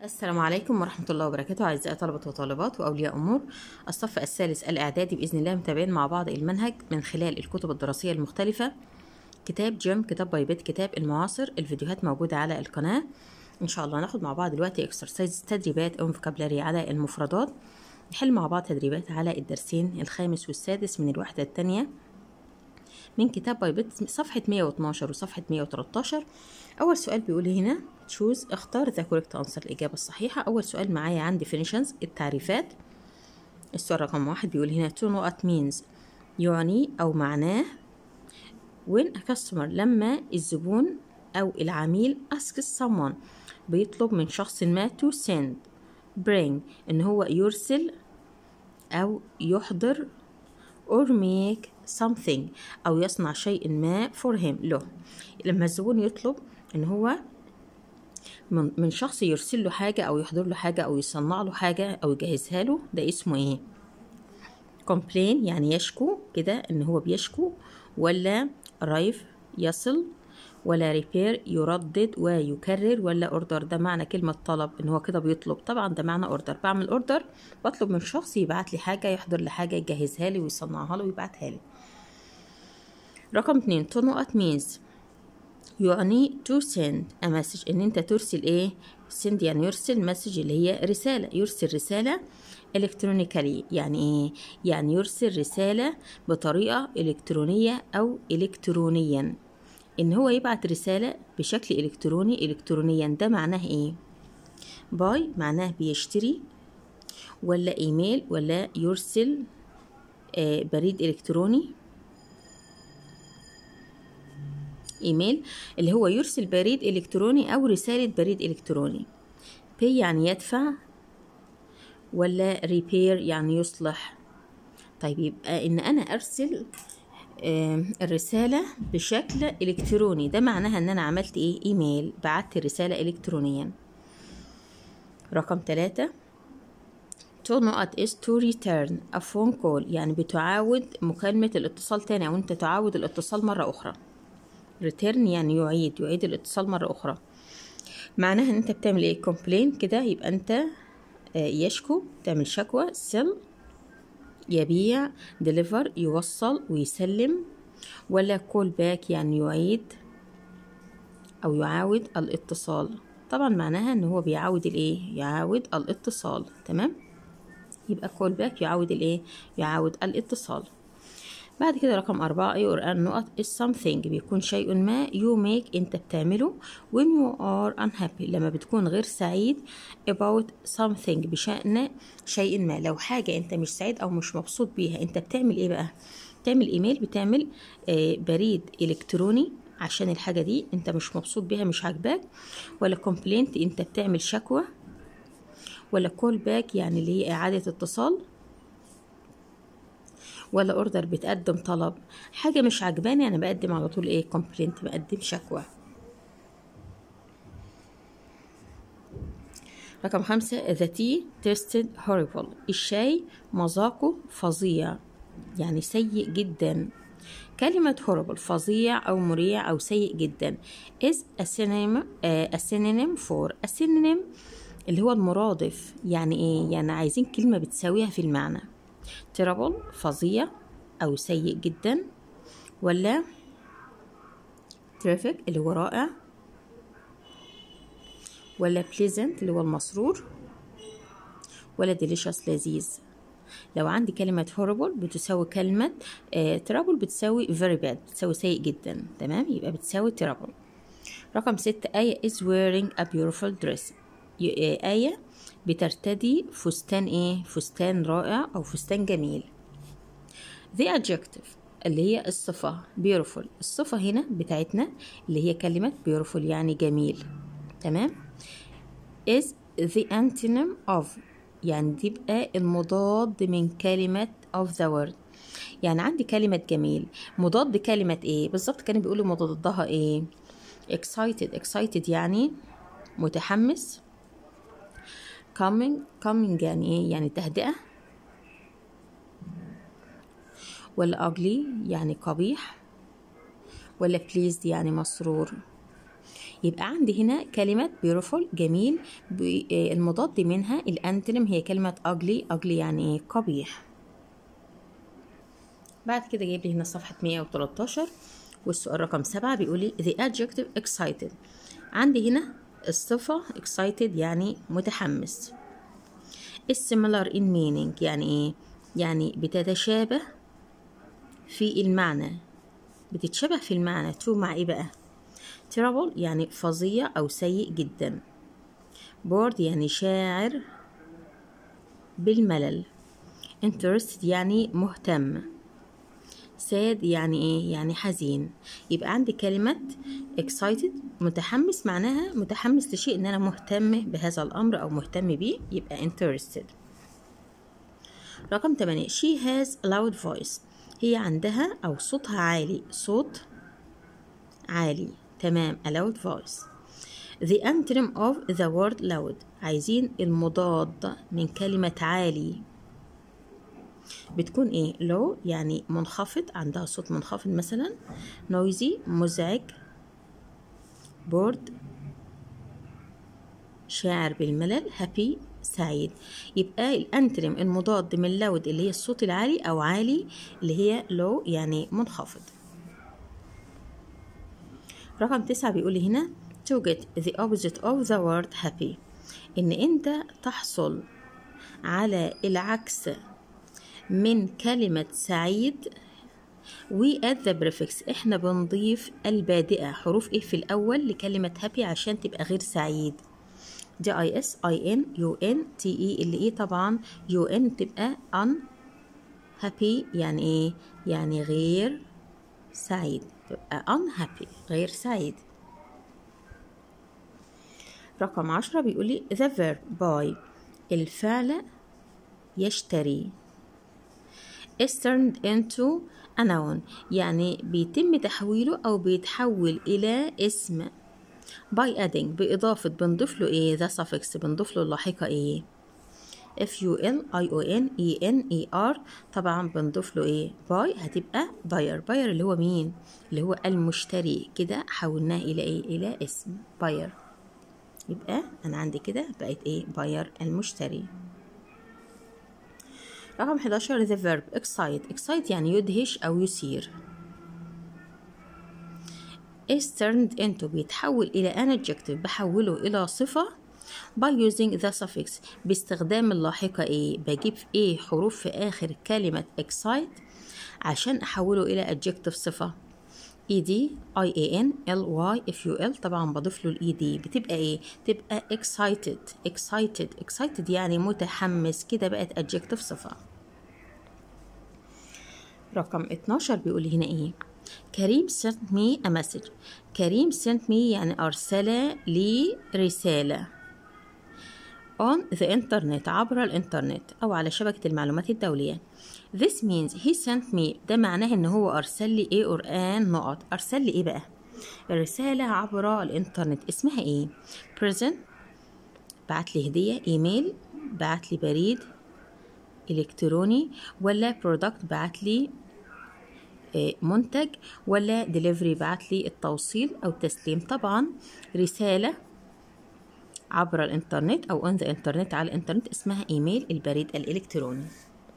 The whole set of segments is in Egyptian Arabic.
السلام عليكم ورحمة الله وبركاته أعزائي طلبة وطالبات وأولياء أمور الصف الثالث الإعدادي بإذن الله متابعين مع بعض المنهج من خلال الكتب الدراسية المختلفة كتاب جيم كتاب بايبت كتاب المعاصر الفيديوهات موجودة على القناة إن شاء الله ناخد مع بعض دلوقتي اكسرسايز تدريبات أو فوكابلري على المفردات نحل مع بعض تدريبات على الدرسين الخامس والسادس من الوحدة الثانية من كتاب بايبت صفحة 112 وصفحة 113 أول سؤال بيقول هنا تشوز اختار ذا كوريكت أنسر الإجابة الصحيحة أول سؤال معايا عن definitions التعريفات السؤال رقم واحد بيقول هنا to know what means يعني أو معناه when a customer لما الزبون أو العميل asks someone بيطلب من شخص ما to send bring إن هو يرسل أو يحضر or make something أو يصنع شيء ما for him له لما الزبون يطلب إن هو من من شخص يرسل له حاجة أو يحضر له حاجة أو يصنع له حاجة أو يجهزها له ده اسمه إيه؟ complain يعني يشكو كده إن هو بيشكو ولا arrive يصل ولا repair يردد ويكرر ولا order ده معنى كلمة طلب إن هو كده بيطلب طبعا ده معنى order بعمل order بطلب من شخص يبعت لي حاجة يحضر لي حاجة يجهزها لي ويصنعها لي ويبعتها لي رقم اتنين to know what means يعني to send a message ان انت ترسل ايه send يعني يرسل مسج اللي هي رسالة يرسل رسالة الكترونيكالي يعني ايه يعني يرسل رسالة بطريقة الكترونية او الكترونيا ان هو يبعت رسالة بشكل الكتروني الكترونيا ده معناه ايه باي معناه بيشتري ولا ايميل ولا يرسل آه بريد الكتروني ايميل اللي هو يرسل بريد الكتروني او رسالة بريد الكتروني بي يعني يدفع ولا ريبير يعني يصلح طيب يبقى ان انا ارسل آه الرسالة بشكل الكتروني ده معناها ان انا عملت ايه ايميل بعت رسالة الكترونيا رقم ثلاثة to not is to return a phone call يعني بتعاود مكالمة الاتصال تاني او انت تعاود الاتصال مرة اخرى return يعني يعيد يعيد الاتصال مرة أخرى معناها إن أنت بتعمل إيه complain كده يبقى أنت يشكو تعمل شكوى sell يبيع deliver يوصل ويسلم ولا call back يعني يعيد أو يعاود الاتصال طبعا معناها إن هو بيعاود الإيه يعاود الاتصال تمام يبقى call back يعاود الإيه يعاود الاتصال بعد كده رقم أربعة your النقط is something بيكون شيء ما you make أنت بتعمله when you are unhappy لما بتكون غير سعيد about something بشأن شيء ما لو حاجة أنت مش سعيد أو مش مبسوط بيها أنت بتعمل إيه بقى بتعمل إيميل بتعمل آه بريد إلكتروني عشان الحاجة دي أنت مش مبسوط بيها مش عاجباك ولا complaint أنت بتعمل شكوى ولا call back يعني اللي هي إعادة اتصال ولا اوردر بتقدم طلب حاجه مش عجباني انا بقدم على طول ايه كومبلينت بقدم شكوى رقم خمسة the tea tasted horrible الشاي مذاقه فظيع يعني سيء جدا كلمة horrible فظيع أو مريع أو سيء جدا is a synonym, uh, a synonym for a synonym اللي هو المرادف يعني ايه يعني عايزين كلمة بتساويها في المعنى terrible فظيع أو سيء جدا ولا terrific اللي هو رائع ولا pleasant اللي هو المسرور ولا delicious لذيذ لو عندي كلمة horrible بتساوي كلمة آه terrible بتساوي very bad بتساوي سيء جدا تمام يبقى بتساوي terrible رقم ستة آية is wearing a beautiful dress آية بترتدي فستان ايه فستان رائع او فستان جميل the adjective اللي هي الصفة beautiful الصفة هنا بتاعتنا اللي هي كلمة beautiful يعني جميل تمام is the antonym of يعني تبقى المضاد من كلمة of the word يعني عندي كلمة جميل مضاد كلمة ايه بالظبط كانوا بيقولوا مضادها ايه excited excited يعني متحمس coming coming يعني ايه يعني تهدئة ولا ugly يعني قبيح ولا pleased يعني مسرور يبقى عندي هنا كلمة beautiful جميل ب- آه، المضاد منها الانتونيم هي كلمة ugly ugly يعني ايه قبيح بعد كده جايب لي هنا صفحة 113 والسؤال رقم سبعة بيقول لي the adjective excited عندي هنا الصفة excited يعني متحمس is similar in meaning يعني ايه يعني بتتشابه في المعنى بتتشابه في المعنى to مع ايه بقى terrible يعني فظيع او سيء جدا bored يعني شاعر بالملل interested يعني مهتم sad يعني ايه يعني حزين يبقى عندي كلمة excited متحمس معناها متحمس لشيء ان انا مهتم بهذا الامر او مهتم بيه يبقى interested رقم 8 she has a loud voice هي عندها او صوتها عالي صوت عالي تمام a loud voice the antonym of the word loud عايزين المضاد من كلمة عالي بتكون ايه low يعني منخفض عندها صوت منخفض مثلا noisy مزعج bored شاعر بالملل happy سعيد يبقى الانترم المضاد من loud اللي هي الصوت العالي او عالي اللي هي low يعني منخفض رقم تسعة بيقول لي هنا to get the opposite of the word happy ان انت تحصل على العكس من كلمة سعيد we add the prefix احنا بنضيف البادئة حروف ايه في الاول لكلمة happy عشان تبقى غير سعيد دي اي اس اي ان يو ان تي اي اللي ايه طبعا يو ان تبقى un happy يعني ايه يعني غير سعيد تبقى unhappy غير سعيد رقم عشرة بيقول لي the verb buy الفعل يشتري is turned into a noun يعني بيتم تحويله أو بيتحول إلى اسم by adding بإضافة بنضيف له إيه the suffix بنضيف له اللاحقة إيه f u l i o n e n e r طبعا بنضيف له إيه by هتبقى buyer buyer اللي هو مين اللي هو المشتري كده حولناه إلى إيه إلى اسم buyer يبقى أنا عندي كده بقت إيه buyer المشتري رقم 11 the verb excite excite يعني يدهش أو يثير is turned into بيتحول إلى an adjective بحوله إلى صفة by using the suffix باستخدام اللاحقة إيه بجيب إيه حروف في آخر كلمة excite عشان أحوله إلى adjective صفة ed i a n l y f u l طبعا بضيف له الاي دي بتبقى ايه تبقى excited excited excited يعني متحمس كده بقت adjective صفة رقم 12 بيقول هنا ايه كريم sent me a message كريم sent me يعني أرسل لي رسالة on the internet عبر الإنترنت أو على شبكة المعلومات الدولية This means he sent me ده معناه إن هو أرسل لي إيه or an نقط أرسل لي إيه بقى الرسالة عبر الإنترنت اسمها إيه present بعت لي هدية إيميل بعت لي بريد إلكتروني ولا product بعت لي منتج ولا ديليفري بعت لي التوصيل او التسليم طبعا رساله عبر الانترنت او on the internet على الانترنت اسمها ايميل البريد الالكتروني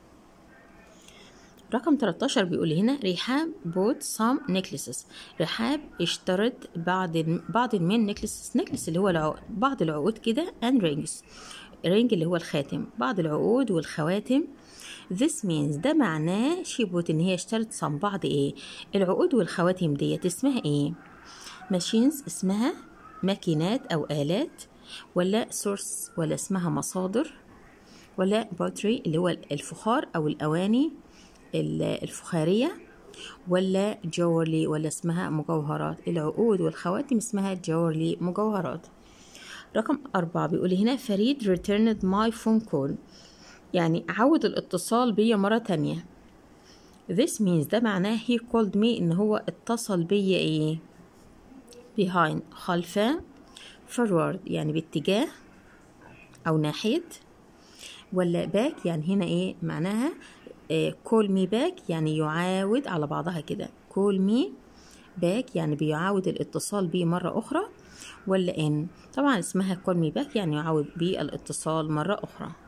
رقم 13 بيقول هنا رحاب bought some necklaces رحاب اشترت بعض بعض من necklaces necklace اللي هو العقد بعض العقود كده and rings رينج اللي هو الخاتم بعض العقود والخواتم This means ده معناه شيبوت ان هي اشترت صم بعض ايه العقود والخواتم ديت اسمها ايه ماشينز اسمها ماكينات او الات ولا سورس ولا اسمها مصادر ولا باتري اللي هو الفخار او الاواني الفخاريه ولا جورلي ولا اسمها مجوهرات العقود والخواتم اسمها جورلي مجوهرات رقم أربعة بيقول هنا فريد returned my phone call يعني عود الاتصال بيا مرة تانية This means ده معناه he called me إن هو اتصل بيا إيه behind خلفه forward يعني باتجاه أو ناحية ولا back يعني هنا إيه معناها إيه call me back يعني يعاود على بعضها كده call me back يعني بيعاود الاتصال بي مرة أخرى ولا ان طبعا اسمها call me back يعني يعود بالاتصال مرة أخرى